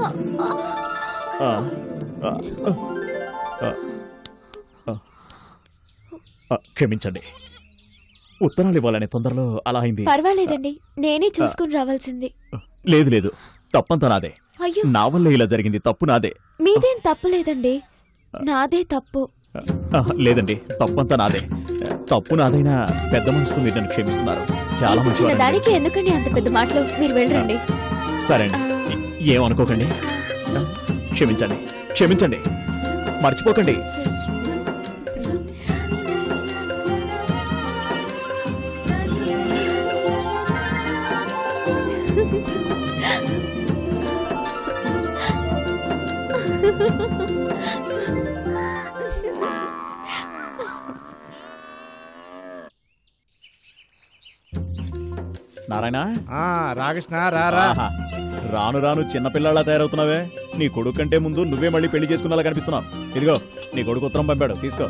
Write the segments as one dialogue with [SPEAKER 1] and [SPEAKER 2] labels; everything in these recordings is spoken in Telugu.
[SPEAKER 1] ఆ, ఆ, ఆ, ఆ, ఆ, క్షమించండి ఉత్తరాలు ఇవ్వాలనే తొందరలో అలా అయింది
[SPEAKER 2] పర్వాలేదండి నేనే చూసుకుని రావాల్సింది
[SPEAKER 1] లేదు లేదు తప్పంతా నాదే
[SPEAKER 2] అయ్యో
[SPEAKER 1] నా వల్ల ఇలా జరిగింది తప్పు నాదే
[SPEAKER 2] మీదేం తప్పులేదండి నాదే తప్పు
[SPEAKER 1] ఆ, లేదండి తప్పంతా నాదే తప్పు నాదైనా పెద్ద మనసుతో మీరు నన్ను క్షమిస్తున్నారు చాలా
[SPEAKER 2] ఇంత చిన్న
[SPEAKER 1] మంచివారండి
[SPEAKER 2] దానికి ఎందుకండి అంత పెద్ద మాటలు మీరు వెళ్ళండి
[SPEAKER 1] సరే అండి ఏమనుకోకండి ఆ, క్షమించండి క్షమించండి మర్చిపోకండి నారాయణ
[SPEAKER 3] ఆ రాకృష్ణ రారా
[SPEAKER 1] ఆహా. రాను రాను చిన్నపిల్లలా తయారవుతున్నావే నీ కొడుకు కంటే ముందు నువ్వే మళ్ళీ పెళ్లి చేసుకునేలా కనిపిస్తున్నావు ఇదిగో నీ కొడుకు ఉత్తరం పంపాడు తీసుకో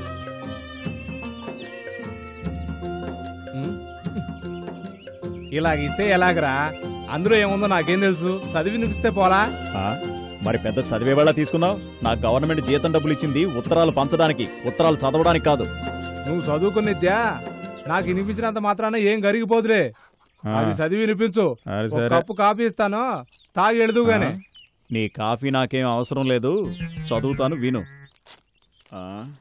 [SPEAKER 3] ఇలాగిస్తే ఎలాగరా అందులో ఏముందో నాకేం తెలుసు చదివి నిపిస్తే పోలా
[SPEAKER 1] ఆ? మరి పెద్ద చదివేవాళ్ళ తీసుకున్నావు నాకు గవర్నమెంట్ జీతం డబ్బులు ఇచ్చింది ఉత్తరాలు పంచడానికి ఉత్తరాలు చదవడానికి కాదు
[SPEAKER 3] నువ్వు చదువుకునిద్యా నాకు వినిపించినంత మాత్రాన ఏం గరిగిపోదులే
[SPEAKER 1] ఆ.
[SPEAKER 3] అది చదివి వినిపించు
[SPEAKER 1] సరే,
[SPEAKER 3] ఒక
[SPEAKER 1] సరే.
[SPEAKER 3] కప్పు కాఫీ ఇస్తాను తాగి ఎడదు గాని
[SPEAKER 1] ఆ? నీ కాఫీ నాకేం అవసరం లేదు చదువుతాను విను ఆ?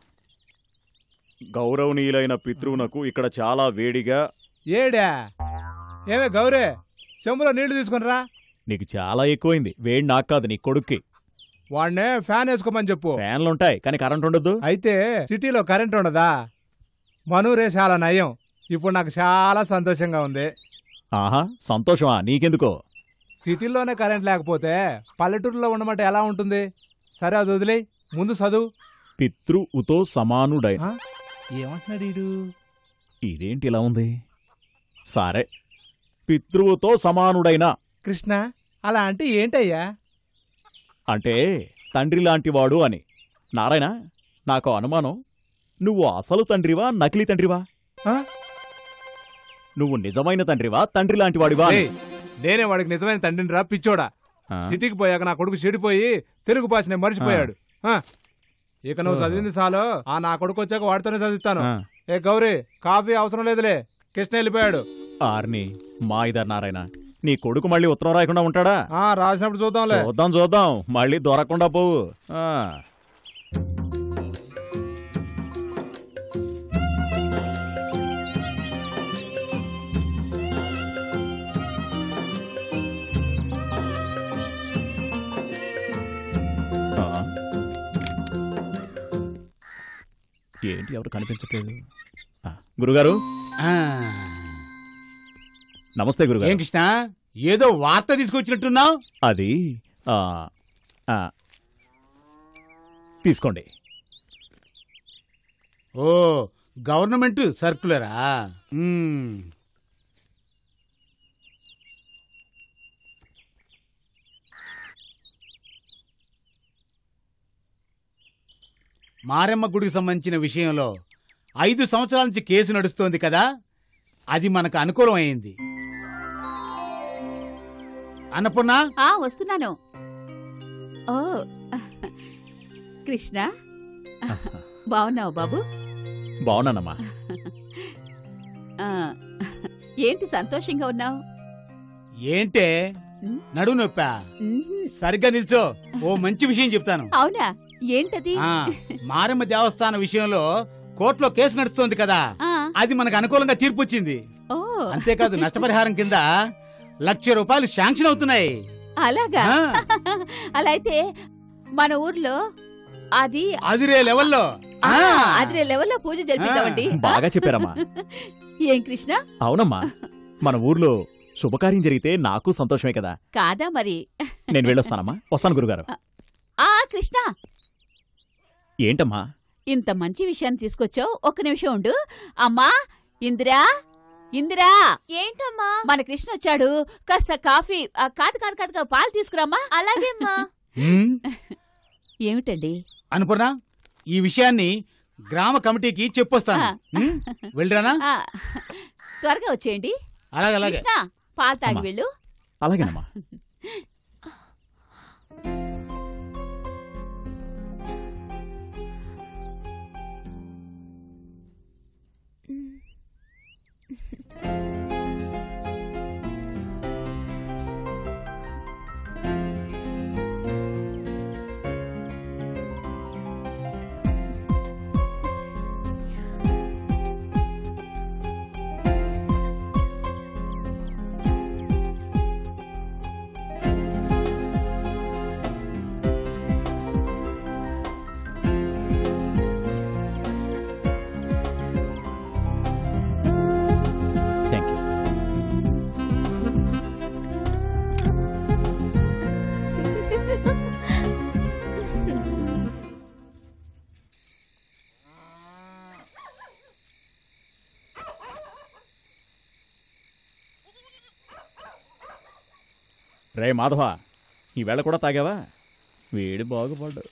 [SPEAKER 1] గౌరవనీయులైన పితృవునకు ఇక్కడ చాలా వేడిగా
[SPEAKER 3] ఏడా ఏమే గౌరే చెంబులో నీళ్లు తీసుకునిరా
[SPEAKER 1] నీకు చాలా ఎక్కువైంది వేడి నాకు కాదు నీ కొడుక్కి
[SPEAKER 3] వాడినే ఫ్యాన్ వేసుకోమని చెప్పు
[SPEAKER 1] ఫ్యాన్లుంటాయి కానీ కరెంట్ ఉండదు
[SPEAKER 3] అయితే సిటీలో కరెంట్ ఉండదా మనూరే చాలా నయం ఇప్పుడు నాకు చాలా సంతోషంగా ఉంది
[SPEAKER 1] ఆహా సంతోషమా నీకెందుకో
[SPEAKER 3] సిటీలోనే కరెంట్ లేకపోతే పల్లెటూరులో ఉండమంటే ఎలా ఉంటుంది సరే అది వదిలే ముందు చదువు
[SPEAKER 1] పితృవుతో సమానుడై
[SPEAKER 3] ఆ? ఏమంటున్నాడు ఈడు
[SPEAKER 1] ఇదేంటి ఇలా ఉంది సరే పితృవుతో సమానుడైన
[SPEAKER 3] కృష్ణ అలా అంటే ఏంటయ్యా
[SPEAKER 1] అంటే తండ్రి లాంటివాడు అని నారాయణ నాకు అనుమానం నువ్వు అసలు తండ్రివా నకిలీ తండ్రివా
[SPEAKER 3] ఆ?
[SPEAKER 1] నువ్వు నిజమైన తండ్రివా తండ్రి లాంటివాడివా అని?
[SPEAKER 3] ఏయ్, నేనే వాడికి నిజమైన తండ్రిని రా పిచ్చోడా
[SPEAKER 1] ఆ?
[SPEAKER 3] సిటీకి పోయాక నా కొడుకు చెడిపోయి తెలుగు భాషనే మర్చిపోయాడు ఆ. ఇక నువ్వు
[SPEAKER 1] ఓహో.
[SPEAKER 3] చదివింది చాలు ఆ నా కొడుకు వచ్చాక వాడితోనే చదివిస్తాను
[SPEAKER 1] ఆ.
[SPEAKER 3] ఏ గౌరీ కాఫీ అవసరం లేదులే కృష్ణ వెళ్ళిపోయాడు
[SPEAKER 1] ఆర్ని మా ఇదర్ నారాయణ నీ కొడుకు మళ్ళీ ఉత్తరం రాయకుండా ఉంటాడా
[SPEAKER 3] ఆ రాసినప్పుడు చూద్దాంలే
[SPEAKER 1] చూద్దాం చూద్దాం మళ్ళీ దొరకకుండా పోవు ఆ. ఆ. ఏంటి ఎవరు కనిపించట్లేదు ఆ, గురుగారు
[SPEAKER 4] ఆ,
[SPEAKER 1] నమస్తే
[SPEAKER 4] ఏం
[SPEAKER 1] గురుగారు
[SPEAKER 4] కృష్ణ ఏదో వార్త తీసుకొచ్చినట్టున్నావు
[SPEAKER 1] అది ఆ, ఆ, తీసుకోండి
[SPEAKER 4] ఓ గవర్నమెంట్ సర్కులరా మ్మ్. మారెమ్మ గుడికి సంబంధించిన విషయంలో ఐదు సంవత్సరాల నుంచి కేసు నడుస్తోంది కదా అది మనకు అనుకూలం అయింది అన్నపూర్ణ
[SPEAKER 5] ఆ వస్తున్నాను ఓ కృష్ణ బాగున్నావు బాబు
[SPEAKER 1] బాగున్నానమ్మా
[SPEAKER 5] ఆ, ఏంటి సంతోషంగా ఉన్నావు
[SPEAKER 4] ఏంటే
[SPEAKER 5] ఉమ్,
[SPEAKER 4] నడువు నొప్పా
[SPEAKER 5] ఉమ్హు.
[SPEAKER 4] సరిగ్గా నిల్చో ఓ మంచి విషయం చెప్తాను
[SPEAKER 5] అవునా ఏంటది
[SPEAKER 4] ఆ మారమ్మ దేవస్థానం విషయంలో కోర్టులో కేసు నడుస్తోంది కదా
[SPEAKER 5] ఆ,
[SPEAKER 4] అది మనకు అనుకూలంగా తీర్పు వచ్చింది
[SPEAKER 5] ఓ
[SPEAKER 4] అంతేకాదు నష్టపరిహారం కింద లక్ష రూపాయలు శాంక్షన్ అవుతున్నాయి
[SPEAKER 5] అలాగా
[SPEAKER 4] ఆ,
[SPEAKER 5] అలా అయితే మన ఊర్లో అది
[SPEAKER 4] అదిరే లెవెల్లో
[SPEAKER 5] ఆ,
[SPEAKER 4] ఆ,
[SPEAKER 5] అదిరే లెవెల్లో పూజ జరిపిద్దామండి
[SPEAKER 1] బాగా చెప్పారమ్మా
[SPEAKER 5] ఏం కృష్ణ
[SPEAKER 1] అవునమ్మా మన ఊర్లో శుభకార్యం జరిగితే నాకు సంతోషమే కదా
[SPEAKER 5] కాదా మరి
[SPEAKER 1] నేను వెళ్ళొస్తానమ్మా వస్తాను గురుగారు
[SPEAKER 5] ఆ కృష్ణ
[SPEAKER 1] ఏంటమ్మా
[SPEAKER 5] ఇంత మంచి విషయాన్ని తీసుకొచ్చావు ఒక్క నిమిషం ఉండు అమ్మా ఇందిరా ఇందిరా
[SPEAKER 2] ఏంటమ్మా
[SPEAKER 5] మన కృష్ణ వచ్చాడు కాస్త కాఫీ ఆ, కాదు కాదు కాదు కాదు, పాలు తీసుకురామ్మా
[SPEAKER 2] అలాగేమ్మా
[SPEAKER 4] ఉమ్,
[SPEAKER 5] ఏమిటండి
[SPEAKER 4] అనుపూర్ణ ఈ విషయాన్ని గ్రామ కమిటీకి చెప్పొస్తాను
[SPEAKER 5] ఆ.
[SPEAKER 4] ఉమ్, వెళ్ళరానా
[SPEAKER 5] ఆ, త్వరగా వచ్చేయండి
[SPEAKER 4] అలాగే అలాగే
[SPEAKER 5] కృష్ణ పాలు తాగి
[SPEAKER 1] అమ్మా.
[SPEAKER 5] వెళ్ళు
[SPEAKER 1] అలాగేనమ్మా రే మాధవ ఈవేళ కూడా తాగావా వీడు బాగుపడ్డు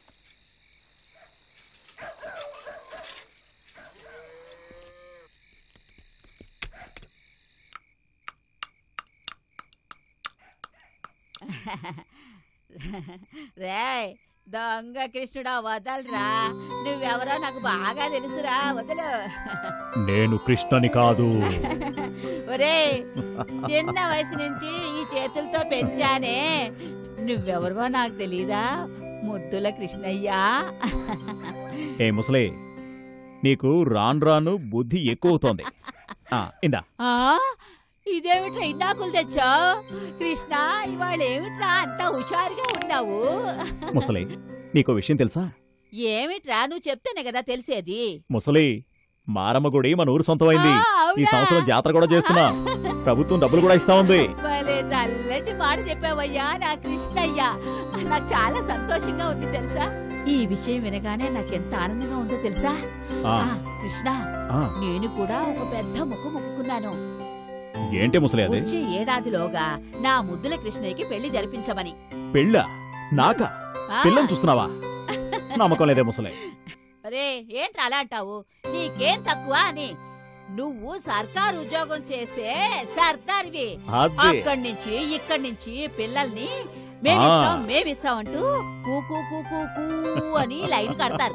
[SPEAKER 5] రేయ్ దొంగ కృష్ణుడా వదలరా నువ్వెవరో నాకు బాగా తెలుసురా వదలు
[SPEAKER 1] నేను కృష్ణని కాదు
[SPEAKER 5] ఒరే చిన్న వయసు నుంచి ఈ చేతులతో పెంచానే నువ్వెవరో నాకు తెలీదా ముద్దుల కృష్ణయ్యా
[SPEAKER 1] ఏ ముసలి నీకు రాను రాను బుద్ధి ఎక్కువ అవుతోంది ఆ, ఇందా
[SPEAKER 5] ఆ ఇదేమిట్రా ఇన్నాకులు తెచ్చావు కృష్ణ ఇవాళ ఏమిట్రా అంత హుషారుగా ఉన్నావు
[SPEAKER 1] ముసలి నీకో విషయం తెలుసా
[SPEAKER 5] ఏమిట్రా నువ్వు చెప్తేనే కదా తెలిసేది
[SPEAKER 1] ముసలి మారమ్మ గుడి మన ఊరు సొంతమైంది
[SPEAKER 5] ఆ,
[SPEAKER 1] ఈ
[SPEAKER 5] అవునా?
[SPEAKER 1] సంవత్సరం జాతర కూడా చేస్తున్నా ప్రభుత్వం డబ్బులు కూడా ఇస్తా ఉంది
[SPEAKER 5] భలే చల్లటి మాట చెప్పావయ్యా నా కృష్ణయ్యా నాకు చాలా సంతోషంగా ఉంది తెలుసా ఈ విషయం వినగానే నాకెంత ఆనందంగా ఉందో తెలుసా
[SPEAKER 1] ఆ,
[SPEAKER 5] ఆ, కృష్ణ
[SPEAKER 1] ఆ,
[SPEAKER 5] నేను కూడా ఒక పెద్ద ముక్కు మొక్కుకున్నాను
[SPEAKER 1] ఏంటి ముసలి అది
[SPEAKER 5] వచ్చే ఏడాదిలోగా నా ముద్దుల కృష్ణయ్యకి పెళ్లి జరిపించమని
[SPEAKER 1] పెళ్ళా నాకా
[SPEAKER 5] ఆ,
[SPEAKER 1] పిల్లని చూస్తున్నావా నమ్మకం లేదే ముసలి
[SPEAKER 5] రే ఏంట్రా అలా అంటావు నీకేం తక్కువ అని నువ్వు సర్కారు ఉద్యోగం చేసే సర్దార్వి
[SPEAKER 1] అదే
[SPEAKER 5] అక్కడి నుంచి ఇక్కడి నుంచి పిల్లల్ని మేమిస్తాం
[SPEAKER 1] ఆ.
[SPEAKER 5] మేమిస్తాం అంటూ కూ కూ కూ కూ కూ అని లైన్ కడతారు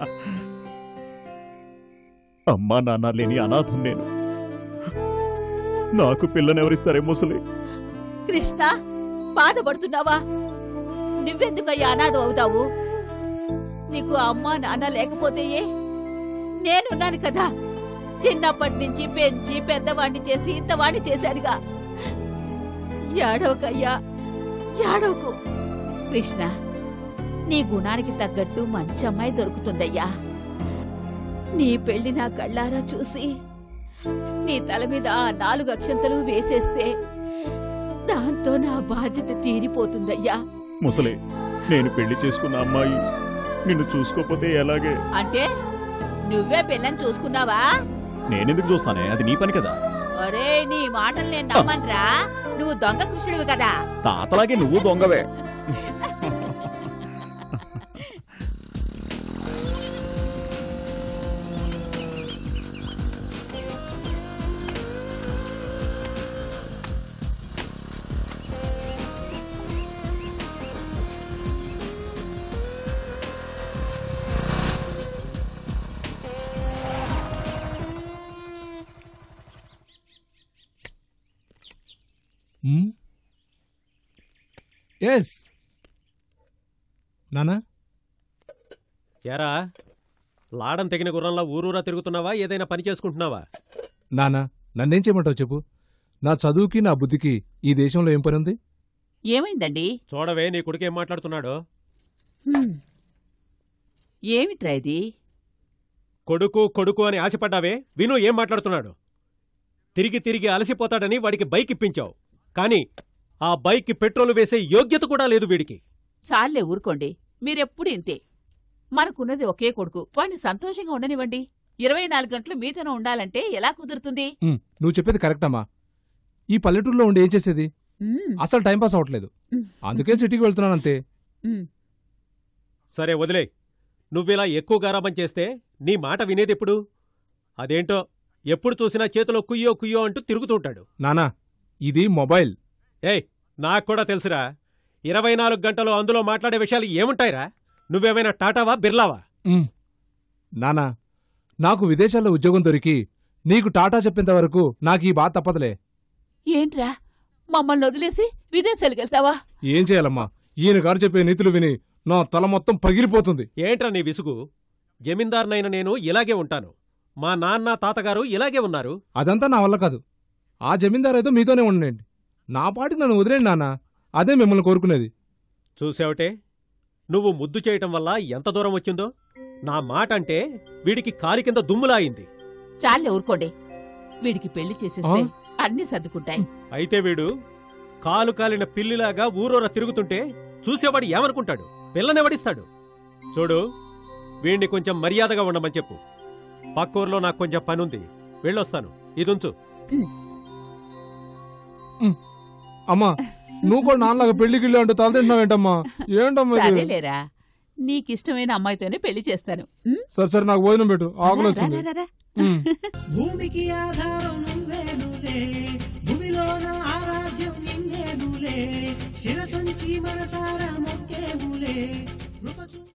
[SPEAKER 1] అమ్మా నాన్న లేని అనాథం నేను నాకు పిల్లనెవరిస్తారే ముసలి
[SPEAKER 5] కృష్ణ బాధపడుతున్నావా నువ్వెందుకయ్యా అనాథ అవుతావు నీకు అమ్మా నాన్న లేకపోతే ఏ నేనున్నాను కదా చిన్నప్పటి నుంచి పెంచి పెద్దవాణ్ణి చేసి ఇంతవాణ్ణి చేశానుగా ఏడవకయ్యా ఏడవకు కృష్ణ నీ గుణానికి తగ్గట్టు మంచి అమ్మాయి దొరుకుతుందయ్యా నీ పెళ్లి నా కళ్ళారా చూసి నీ తల మీద ఆ నాలుగు అక్షంతలు వేసేస్తే దాంతో నా బాధ్యత తీరిపోతుందయ్యా
[SPEAKER 1] ముసలి నేను పెళ్లి చేసుకున్న అమ్మాయి నిన్ను చూసుకోపోతే ఎలాగే
[SPEAKER 5] అంటే నువ్వే పిల్లని చూసుకున్నావా
[SPEAKER 1] నేనెందుకు చూస్తానే అది నీ పని కదా
[SPEAKER 5] ఒరే నీ మాటలు నేను నమ్మన్రా నువ్వు దొంగ కృష్ణుడివి కదా
[SPEAKER 1] తాతలాగే నువ్వు దొంగవే
[SPEAKER 3] ఎస్ నానా
[SPEAKER 6] ఎరా లాడం తెగిన గుర్రంలా ఊరూరా తిరుగుతున్నావా ఏదైనా పని చేసుకుంటున్నావా
[SPEAKER 3] నానా నన్నేం చేయమంటావు చెప్పు నా చదువుకి నా బుద్ధికి ఈ దేశంలో ఏం పని ఉంది
[SPEAKER 5] ఏమైందండి
[SPEAKER 6] చూడవే నీ కొడుకు ఏం మాట్లాడుతున్నాడో
[SPEAKER 5] హ్మ్. ఏమిట్రా ఇది
[SPEAKER 6] కొడుకు కొడుకు అని ఆశపడ్డావే విను ఏం మాట్లాడుతున్నాడు తిరిగి తిరిగి అలసిపోతాడని వాడికి బైక్ ఇప్పించావు కానీ ఆ బైక్కి పెట్రోల్ వేసే యోగ్యత కూడా లేదు వీడికి
[SPEAKER 5] చాలే ఊరుకోండి మీరెప్పుడు ఇంతే మనకున్నది ఒకే కొడుకు వాణ్ణి సంతోషంగా ఉండనివ్వండి ఇరవై నాలుగు గంటలు మీతోనే ఉండాలంటే ఎలా కుదురుతుంది
[SPEAKER 3] ఉమ్, నువ్వు చెప్పేది కరెక్ట్ అమ్మా ఈ పల్లెటూరులో ఉండి ఏం చేసేది
[SPEAKER 5] హ్మ్.
[SPEAKER 3] అసలు టైంపాస్ అవ్వట్లేదు
[SPEAKER 5] ఉమ్.
[SPEAKER 3] అందుకే సిటీకి వెళ్తున్నానంతే
[SPEAKER 5] హ్మ్.
[SPEAKER 6] సరే వదిలే నువ్విలా ఎక్కువ గారాబం చేస్తే నీ మాట వినేదెప్పుడు అదేంటో ఎప్పుడు చూసినా చేతిలో కుయ్యో కుయ్యో అంటూ తిరుగుతుంటాడు
[SPEAKER 3] నానా ఇది మొబైల్
[SPEAKER 6] ఏయ్ నాకు కూడా తెలుసురా ఇరవై నాలుగు గంటలు అందులో మాట్లాడే విషయాలు ఏముంటాయిరా నువ్వేమైనా టాటావా బిర్లావా
[SPEAKER 3] ఉమ్. నానా నాకు విదేశాల్లో ఉద్యోగం దొరికి నీకు టాటా చెప్పేంత వరకు నాకు ఈ బాధ తప్పదులే
[SPEAKER 5] ఏంట్రా మమ్మల్ని వదిలేసి విదేశాలకు వెళ్తావా
[SPEAKER 3] ఏం చేయాలమ్మా ఈయన గారు చెప్పే నీతులు విని నా తల మొత్తం పగిలిపోతుంది
[SPEAKER 6] ఏంట్రా నీ విసుగు జమీందార్నైన నేను ఇలాగే ఉంటాను మా నాన్న తాతగారు ఇలాగే ఉన్నారు
[SPEAKER 3] అదంతా నా వల్ల కాదు ఆ జమీందారు ఏదో మీతోనే ఉండండి నా పాటికి నన్ను వదిలేండి నాన్న అదే మిమ్మల్ని కోరుకునేది
[SPEAKER 6] చూసావుటే నువ్వు ముద్దు చేయటం వల్ల ఎంత దూరం వచ్చిందో నా మాట అంటే వీడికి కాలి కింద దుమ్ములా అయింది
[SPEAKER 5] చాలే ఊరుకోండి వీడికి పెళ్లి చేసేస్తే అన్ని సర్దుకుంటాయి
[SPEAKER 6] అయితే వీడు కాలు కాలిన పిల్లిలాగా ఊరూర తిరుగుతుంటే చూసేవాడు ఏమనుకుంటాడు పిల్లనెవడిస్తాడు చూడు వీణ్ణి కొంచెం మర్యాదగా ఉండమని చెప్పు పక్కూర్లో నాకు కొంచెం పనుంది వెళ్ళొస్తాను ఇదుంచు
[SPEAKER 3] అమ్మా నువ్వు కూడా నాన్నలాగా పెళ్లి గిల్లి అంటే తల తింటున్నావేంటమ్మా ఏంటమ్మా ఇది
[SPEAKER 5] సరేలేరా నీకిష్టమైన అమ్మాయితోనే పెళ్లి చేస్తాను ఉం?
[SPEAKER 3] సరే సరే నాకు భోజనం పెట్టు ఆకలి
[SPEAKER 5] రా,
[SPEAKER 3] వస్తుంది
[SPEAKER 5] రా, రా, రా.
[SPEAKER 3] ఉమ్.
[SPEAKER 7] భూమికి ఆధారం నువ్వేనులే భూమిలోన ఆరాధ్యం నిన్నేనులే శిరసొంచి మనసారా మొక్కేములే కృప చూ-